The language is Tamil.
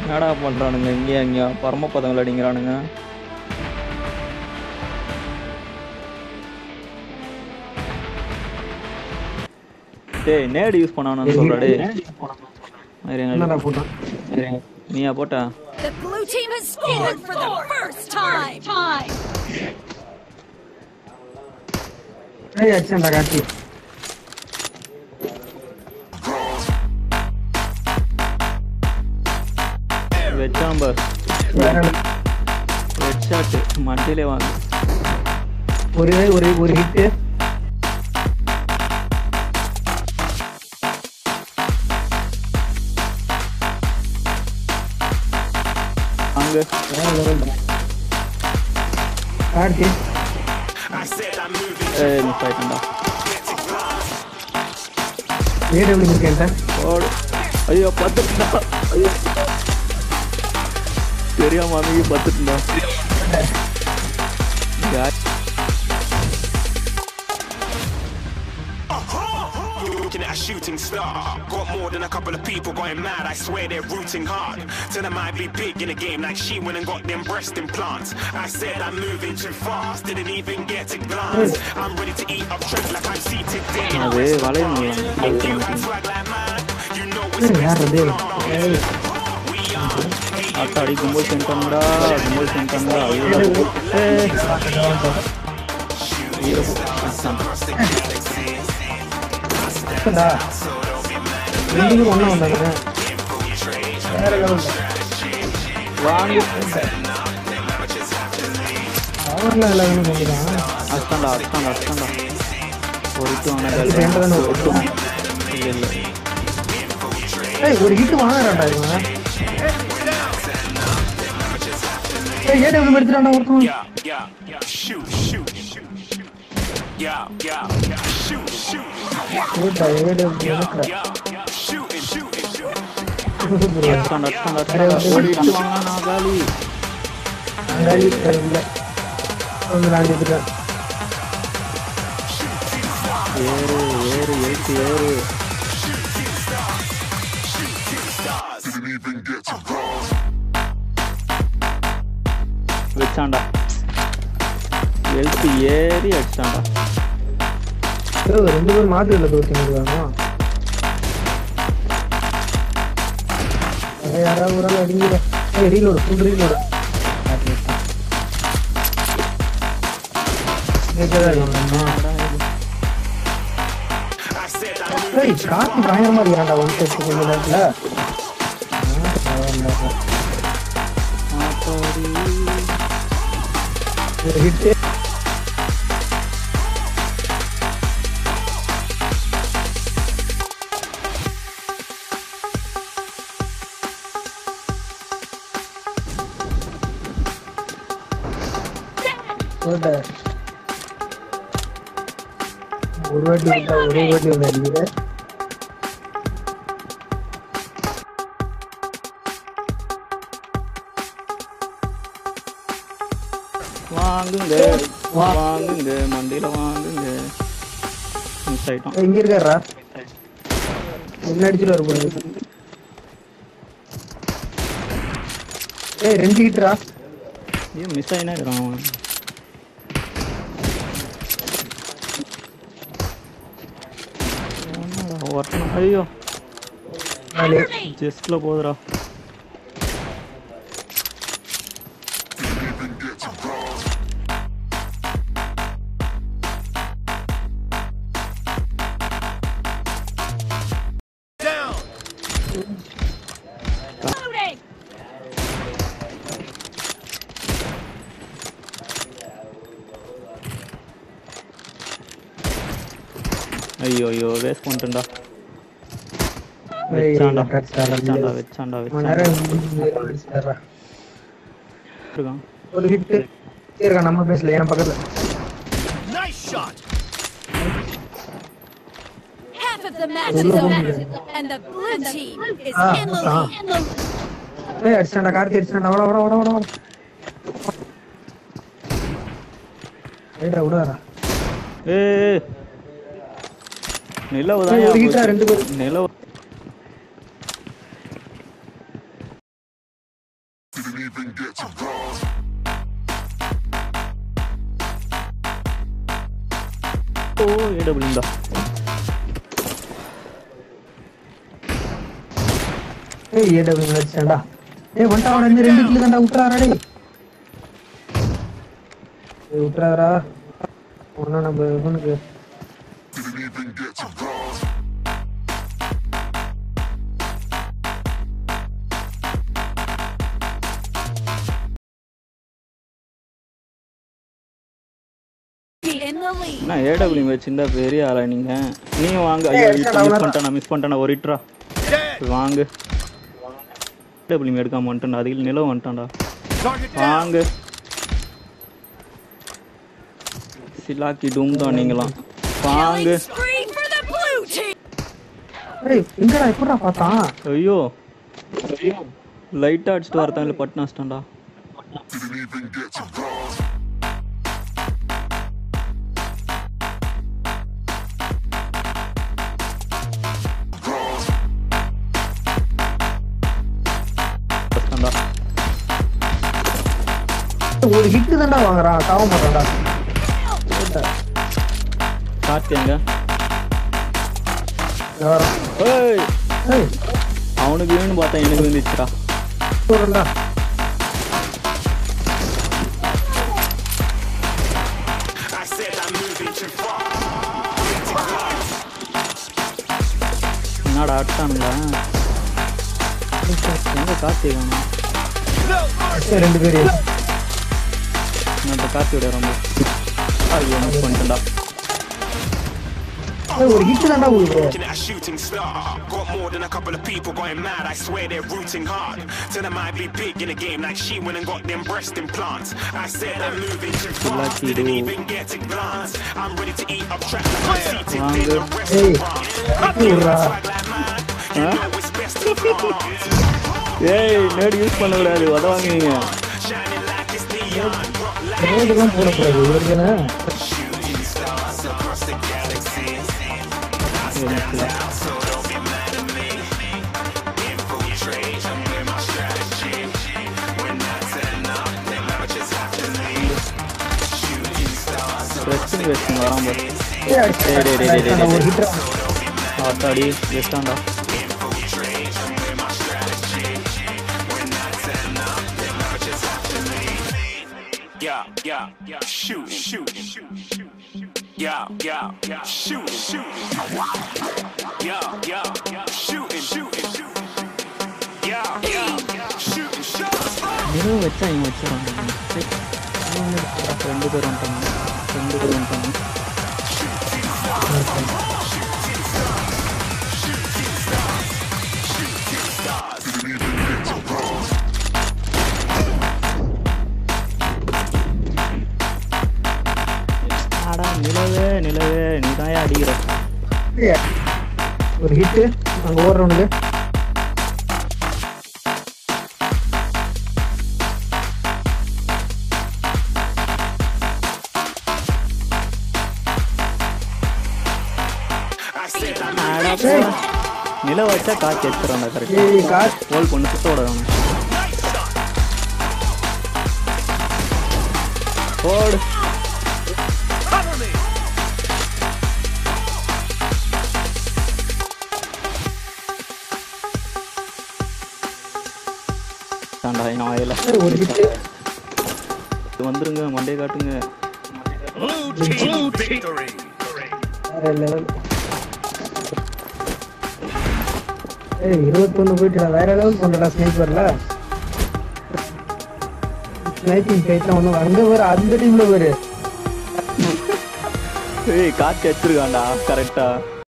என்னடா பண்றானுங்க இங்கேயா இங்கேயா பரமபதங்கள் அடிங்கிறானுங்க டேய் நேடு யூஸ் பண்ணானு சொல்றா டேய் இருங்க, என்னடா போட்டான் இருங்க. நீயா போட்டா The blue team has scored for the first time. Time. ஏய் அடிச்சான்டா கார்த்தி வெச்சாம்பர் வேற ரெட் ஷாட் மண்டிலே வாங்க ஒரு ஒரு ஒரு ஹிட்டு அங்க கார்த்தி ஏய் மிஸ் ஆயிட்டேன்டா ஏடபிள்யூ இருக்கேன் சார் ஓடு ஐயோ பத்துட்டா ஐயோ தெரியாம அமைதி பத்துட்டா Looking at a shooting star. Got more than a couple of people going mad. I swear they're rooting hard. Tell them I'd be big in the game like she went and got them breast implants. I said I'm moving too fast. Didn't even get to glance. I'm ready to eat up straight like I'm seated there. அது வளையும் You got swag like mine. You know it's யார் அது ஏய் அத்தாடி கும்பல் சென்டம்டா கும்பல் சென்டம்டா ஐயோ ஏய் ஐயோ அச்சான். இப்படா ரெண்டு பேரும் ஒண்ணா வந்தாங்க வேற லெவல் வாங்கி அவர்ல எல்லாரும் சொல்லிதான் அஸ்தாண்டா அஸ்தாண்டா அஸ்தாண்டா ஒரு இட்டு இப்ப என்கிட்ட தானே ஒரு வாங்க இல்லை இல்லை ஏய் ஒரு ஹிட் வாங்குறான்டா இவன் ஏய் ஏடபிள்யூ எடுத்துட்டான்டா ஒருத்தன் Yeah, yeah, yeah. Shoot, shoot, shoot, shoot. Yeah, yeah, yeah. Shoot, shoot. ஏடா ஏடபிள்யூ எடுக்கற Yeah, yeah. Shooting, shooting, shooting. அஸ்தாண்டா அஸ்தாண்டா அஸ்தாண்டா ஒரு இட்டு வாங்கினா நான் காலி அங்காளி இல்ல வந்து நான் எடுத்துட்டேன் ஏறு ஏறு ஏற்று ஏறு வச்சாண்டா எழுத்து ஏறி அடிச்சாண்டா ஏய், ரெண்டு பேரும் மாத்தி இல்ல தோத்தி இருக்காங்க யாராவது ஒரு ஆள் அடிங்கிற ஏய் reload full reload I said I'm ஏய் காத்து பயங்கரமா இருக்காண்டா ஒன் செட் கொஞ்ச நேரத்துல ஆத்தாடி. ஒரு ஹிட் ஒரு வாட்டி விட்டா ஒரே வாட்டி வந்து அடிக்கிற வாங்குங்க வாங்குங்க மண்டியில வாங்குங்க மிஸ் ஆயிட்டோம் ஏய், இங்க இருக்காரா என்ன அடிச்சுட்டு வர போறது ஏய் ரெண்டு ஹிட்ரா ஏன் மிஸ் ஆயினா இருக்கிறான் அவன் என்னடா ஒருத்தன் ஐயோ நாலு ஜஸ்ட்ல போகுதுடா Loading. ஐயோ ஐயோ வேஸ்ட் பண்ணிட்டேன்டா ஏய், வச்சாண்டா அடிச்சிட்டான்டா. வச்சாண்டா வச்சாண்டா அவன் வச்சாண்டா நேரம் முடிஞ்சு அடிச்சிட்டாரா. இருக்கான் ஒரு ஹிட் இருக்கா நம்ம பேசல என் பக்கத்துல Half of the match is over, and the blue team is Ah, in the ah. lead. ஏய் அடிச்சாண்டா கார்த்தி அடிச்சாண்டா வட வட வட வட வட ஏடா விடாரா ஏய் நிலவு ஏய், ஒரு ஹிட்டா தான் ரெண்டு பேரும் நிலவு Didn't even get to bronze. ஓ ஏடபிள்யூ தான் ஏய் ஏடபிள்யூ அடிச்சான்டா ஏய் வந்துட்டா அவன இந்த ரெண்டு கிலோ தான்டா விட்டுறாரா டேய் ஏய் விட்டுறாரா ஒன்னும் நம்ம இவனுக்கு Didn't even get to bronze. In the lead. என்ன ஏடபிள்யூ வச்சிருந்தா பெரிய ஆளா நீங்க நீங்க வாங்க ஐயோ ஏய், மிஸ் அடிச்சாடா, பண்ணிட்டேன் மிஸ் பண்ணிட்டேன் ஒரு இட்ரா வாங்க ஏடபிள்யூ எடுக்காம வந்துட்டேன்டா அதுக்கு நிலம் வந்துட்டான்டா வாங்க சிலாக்கி டூம் தான் நீங்களாம் வாங்க Killing spree for the blue team. ஏய் எங்கடா எப்படா பார்த்தான் ஐயோ லைட்டா அடிச்சுட்டு வரதான் இல்லை பட்டு நஷ்டம்டா Didn't even get to bronze. Bronze. கஷ்டம்டா ஒரு ஹிட் தான்டா வாங்குறான் சாவ மாட்டான்டா கார்த்தி எங்க இங்க வரான். ஏய் ஏய் அவனுக்கு வேணும்னு பார்த்தா எனக்கு வந்துச்சுடா போறேன்டா I said I'm moving too far. என்னடா அடிச்சானுங்களா எங்க கார்த்தி வேணும் ஏய், ரெண்டு பேரு நான் இப்போ கார்த்தியோட ரொம்ப ஐயோ மிஸ் பண்ணிட்டேன்டா ஏய், ஒரு ஹிட் தான்டா உங்களுக்கு Looking at a shooting star. Got more than a couple of people going mad. I swear they're rooting hard. Tell them I'd be big in the game like she went and got them breast implants. I said I'm moving too fast. Lucky Didn't dude. even get to glance. I'm ready to eat up track like I'm seated in Wanger. a restaurant. If you Ura. swag like mine, you Huh? know it's best to flaunt. ஏய் நேடு யூஸ் பண்ணக்கூடாது உதவாங்க Shining like it's neon. Rock like ரேடுலாம் போடக்கூடாது இவருக்கு என்ன shooting stars across the galaxy. So don't be mad at me. Infiltrate, I'm with my strategy. When I turn up, they might just have to leave. Shooting stars resting resting வராம பாரு ஏய், அடிச்சு- டேய், டேய், டேய், டேய், அடிச்சான்டா, ஒரு டேய். ஹிட் ஆத்தாடி வெஸ்டாண்டா infiltrate, I'm with my strategy. When I turn up, they might just have to leave. Yeah, yeah, yeah, shoot, shoot, yeah, yeah, yeah, shoot, shoot, yeah, yeah, yeah, shooting, shooting, yeah, yeah, yeah, shooting, shots. நிலவு வச்சா இவன் வச்சிடறான் ரெண்டு பேர் வந்துட்டாங்க ரெண்டு பேர் வந்துட்டாங்க ஆடா நிலவே நிலவே நீ தான் அடிக்கிற ஏய், ஒரு ஹிட் அங்க ஓடுறவனுக்கு I said I'm ஆடா moving. போடா. நில வச்சா காற்று எடுத்துறான்டா கரெக்டா ஏய் காசு கோல் பொண்ணு சுத்த விடணும் போடு தாண்டா என் வாயில ஒரு ஹிட் வந்துருங்க மண்டே காட்டுங்க வேற லெவல் ஏய் இருபத்தொன்னு போயிட்டு வேற லெவல் பண்றடா ஸ்னைப்பர்ல ஸ்னைப்பிங் ஃபைட்ல ஒன்றும் அங்க வேற அந்த டீம்ல வேறு ஏய் காற்று எடுத்துருக்கான்டா கரெக்டா